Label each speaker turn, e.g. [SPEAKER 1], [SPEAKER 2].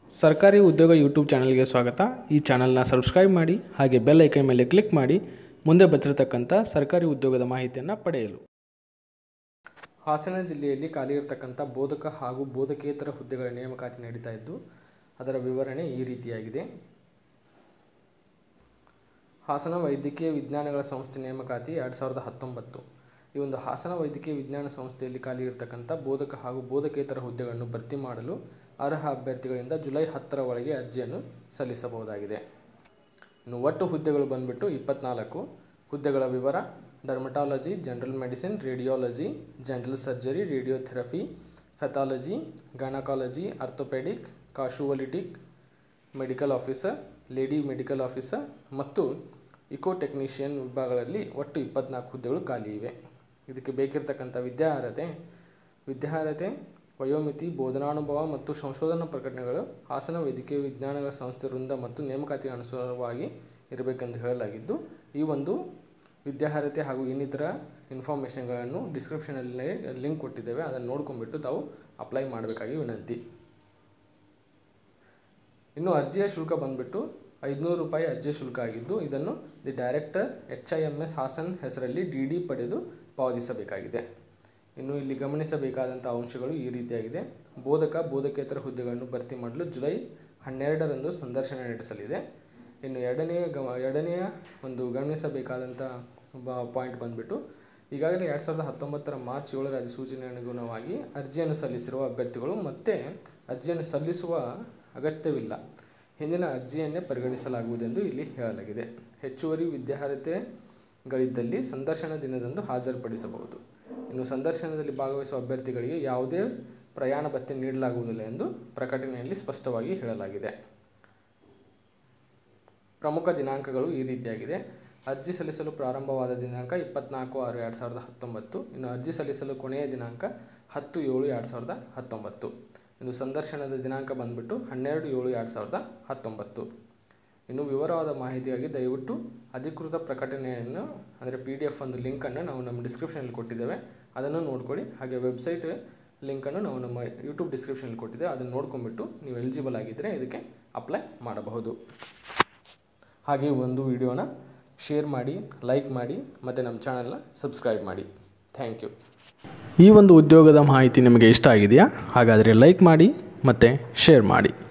[SPEAKER 1] ಸರ್ಕಾರಿ ಉದ್ಯೋಗ ಯೂಟ್ಯೂಬ್ ಚಾನಲ್ಗೆ ಸ್ವಾಗತ ಈ ಚಾನಲ್ನ ಸಬ್ಸ್ಕ್ರೈಬ್ ಮಾಡಿ ಹಾಗೆ ಬೆಲ್ ಐಕನ್ ಮೇಲೆ ಕ್ಲಿಕ್ ಮಾಡಿ ಮುಂದೆ ಬರ್ತಿರತಕ್ಕಂಥ ಸರ್ಕಾರಿ ಉದ್ಯೋಗದ ಮಾಹಿತಿಯನ್ನು ಪಡೆಯಲು ಹಾಸನ ಜಿಲ್ಲೆಯಲ್ಲಿ ಖಾಲಿ ಇರತಕ್ಕಂಥ ಬೋಧಕ ಹಾಗೂ ಬೋಧಕೇತರ ಹುದ್ದೆಗಳ ನೇಮಕಾತಿ ನಡೀತಾ ಇದ್ದು ಅದರ ವಿವರಣೆ ಈ ರೀತಿಯಾಗಿದೆ ಹಾಸನ ವೈದ್ಯಕೀಯ ವಿಜ್ಞಾನಗಳ ಸಂಸ್ಥೆ ನೇಮಕಾತಿ ಎರಡು ಸಾವಿರದ ಹತ್ತೊಂಬತ್ತು ಈ ಒಂದು ಹಾಸನ ವೈದ್ಯಕೀಯ ವಿಜ್ಞಾನ ಸಂಸ್ಥೆಯಲ್ಲಿ ಖಾಲಿ ಇರತಕ್ಕಂಥ ಬೋಧಕ ಹಾಗೂ ಬೋಧಕೇತರ ಹುದ್ದೆಗಳನ್ನು ಭರ್ತಿ ಮಾಡಲು ಅರ್ಹ ಅಭ್ಯರ್ಥಿಗಳಿಂದ ಜುಲೈ ಹತ್ತರ ಒಳಗೆ ಅರ್ಜಿಯನ್ನು ಸಲ್ಲಿಸಬಹುದಾಗಿದೆ ಇನ್ನು ಒಟ್ಟು ಹುದ್ದೆಗಳು ಬಂದ್ಬಿಟ್ಟು ಇಪ್ಪತ್ನಾಲ್ಕು ಹುದ್ದೆಗಳ ವಿವರ dermatology general medicine radiology general surgery radiotherapy pathology gynaecology orthopaedic casualty medical officer lady medical officer ಮತ್ತು ಇಕೋ ಟೆಕ್ನಿಷಿಯನ್ ವಿಭಾಗಗಳಲ್ಲಿ ಒಟ್ಟು ಇಪ್ಪತ್ನಾಲ್ಕು ಹುದ್ದೆಗಳು ಖಾಲಿ ಇವೆ ಇದಕ್ಕೆ ಬೇಕಿರತಕ್ಕಂಥ ವಿದ್ಯಾರ್ಹತೆ ವಿದ್ಯಾರ್ಹತೆ ವಯೋಮಿತಿ ಬೋಧನಾನುಭವ ಮತ್ತು ಸಂಶೋಧನಾ ಪ್ರಕಟಣೆಗಳು ಹಾಸನ ವೈದ್ಯಕೀಯ ವಿಜ್ಞಾನಗಳ ಸಂಸ್ಥೆ ವೃಂದ ಮತ್ತು ನೇಮಕಾತಿಗೆ ಅನುಸಾರವಾಗಿ ಇರಬೇಕೆಂದು ಹೇಳಲಾಗಿದ್ದು ಈ ಒಂದು ವಿದ್ಯಾರ್ಹತೆ ಹಾಗೂ ಇನ್ನಿತರ ಇನ್ಫಾರ್ಮೇಷನ್ಗಳನ್ನು ಡಿಸ್ಕ್ರಿಪ್ಷನಲ್ಲಿ ಲಿಂಕ್ ಕೊಟ್ಟಿದ್ದೇವೆ ಅದನ್ನು ನೋಡ್ಕೊಂಡ್ಬಿಟ್ಟು ತಾವು ಅಪ್ಲೈ ಮಾಡಬೇಕಾಗಿ ವಿನಂತಿ ಇನ್ನು ಅರ್ಜಿಯ ಶುಲ್ಕ ಬಂದ್ಬಿಟ್ಟು ಐದುನೂರು ರೂಪಾಯಿ ಅರ್ಜಿಯ ಶುಲ್ಕ ಆಗಿದ್ದು ಇದನ್ನು the director H I M S Hassan ಹೆಸರಲ್ಲಿ ಡಿ ಡಿ ಪಡೆದು ಪಾವತಿಸಬೇಕಾಗಿದೆ ಇನ್ನು ಇಲ್ಲಿ ಗಮನಿಸಬೇಕಾದಂಥ ಅಂಶಗಳು ಈ ರೀತಿಯಾಗಿದೆ ಬೋಧಕ ಬೋಧಕೇತರ ಹುದ್ದೆಗಳನ್ನು ಭರ್ತಿ ಮಾಡಲು ಜುಲೈ ಹನ್ನೆರಡರಂದು ಸಂದರ್ಶನ ನಡೆಸಲಿದೆ ಇನ್ನು ಎರಡನೆಯ ಗಮ ಎರಡನೆಯ ಒಂದು ಗಮನಿಸಬೇಕಾದಂಥ ಪಾಯಿಂಟ್ ಬಂದ್ಬಿಟ್ಟು ಈಗಾಗಲೇ ಎರಡು ಸಾವಿರದ ಹತ್ತೊಂಬತ್ತರ ಮಾರ್ಚ್ ಏಳರ ಅಧಿಸೂಚನೆ ಅನುಗುಣವಾಗಿ ಅರ್ಜಿಯನ್ನು ಸಲ್ಲಿಸಿರುವ ಅಭ್ಯರ್ಥಿಗಳು ಮತ್ತೆ ಅರ್ಜಿಯನ್ನು ಸಲ್ಲಿಸುವ ಅಗತ್ಯವಿಲ್ಲ ಹಿಂದಿನ ಅರ್ಜಿಯನ್ನೇ ಪರಿಗಣಿಸಲಾಗುವುದೆಂದು ಇಲ್ಲಿ ಹೇಳಲಾಗಿದೆ ಹೆಚ್ಚುವರಿ ವಿದ್ಯಾರ್ಹತೆಗಳಿದ್ದಲ್ಲಿ ಸಂದರ್ಶನ ದಿನದಂದು ಹಾಜರುಪಡಿಸಬಹುದು ಇನ್ನು ಸಂದರ್ಶನದಲ್ಲಿ ಭಾಗವಹಿಸುವ ಅಭ್ಯರ್ಥಿಗಳಿಗೆ ಯಾವುದೇ ಪ್ರಯಾಣ ಭತ್ಯೆ ನೀಡಲಾಗುವುದಿಲ್ಲ ಎಂದು ಪ್ರಕಟಣೆಯಲ್ಲಿ ಸ್ಪಷ್ಟವಾಗಿ ಹೇಳಲಾಗಿದೆ ಪ್ರಮುಖ ದಿನಾಂಕಗಳು ಈ ರೀತಿಯಾಗಿದೆ ಅರ್ಜಿ ಸಲ್ಲಿಸಲು ಪ್ರಾರಂಭವಾದ ದಿನಾಂಕ ಇಪ್ಪತ್ನಾಲ್ಕು ಆರು ಎರಡು ಸಾವಿರದ ಹತ್ತೊಂಬತ್ತು ಇನ್ನು ಅರ್ಜಿ ಸಲ್ಲಿಸಲು ಕೊನೆಯ ದಿನಾಂಕ ಹತ್ತು ಏಳು ಎರಡು ಸಾವಿರದ ಹತ್ತೊಂಬತ್ತು ಇನ್ನು ಸಂದರ್ಶನದ ದಿನಾಂಕ ಬಂದ್ಬಿಟ್ಟು ಹನ್ನೆರಡು ಏಳು ಎರಡು ಸಾವಿರದ ಹತ್ತೊಂಬತ್ತು ಇನ್ನು ವಿವರವಾದ ಮಾಹಿತಿಗಾಗಿ ದಯವಿಟ್ಟು ಅಧಿಕೃತ ಪ್ರಕಟಣೆಯನ್ನು ಅಂದರೆ ಪಿ ಡಿ ಎಫ್ ಒಂದು ಲಿಂಕನ್ನು ನಾವು ನಮ್ಮ ಡಿಸ್ಕ್ರಿಪ್ಷನಲ್ಲಿ ಕೊಟ್ಟಿದ್ದೇವೆ ಅದನ್ನು ನೋಡ್ಕೊಳ್ಳಿ ಹಾಗೆ ವೆಬ್ಸೈಟ್ ಲಿಂಕನ್ನು ನಾವು ನಮ್ಮ ಯೂಟ್ಯೂಬ್ ಡಿಸ್ಕ್ರಿಪ್ಷನಲ್ಲಿ ಕೊಟ್ಟಿದ್ದೇವೆ ಅದನ್ನು ನೋಡ್ಕೊಂಬಿಟ್ಟು ನೀವು ಎಲಿಜಿಬಲ್ ಆಗಿದ್ದರೆ ಇದಕ್ಕೆ ಅಪ್ಲೈ ಮಾಡಬಹುದು ಹಾಗೆ ಈ ಒಂದು ವಿಡಿಯೋನ ಶೇರ್ ಮಾಡಿ ಲೈಕ್ ಮಾಡಿ ಮತ್ತು ನಮ್ಮ ಚಾನಲ್ನ ಸಬ್ಸ್ಕ್ರೈಬ್ ಮಾಡಿ ಥ್ಯಾಂಕ್ ಯು ಈ ಒಂದು ಉದ್ಯೋಗದ ಮಾಹಿತಿ ನಿಮಗೆ ಇಷ್ಟ ಆಗಿದೆಯಾ ಹಾಗಾದರೆ ಲೈಕ್ ಮಾಡಿ ಮತ್ತು ಶೇರ್ ಮಾಡಿ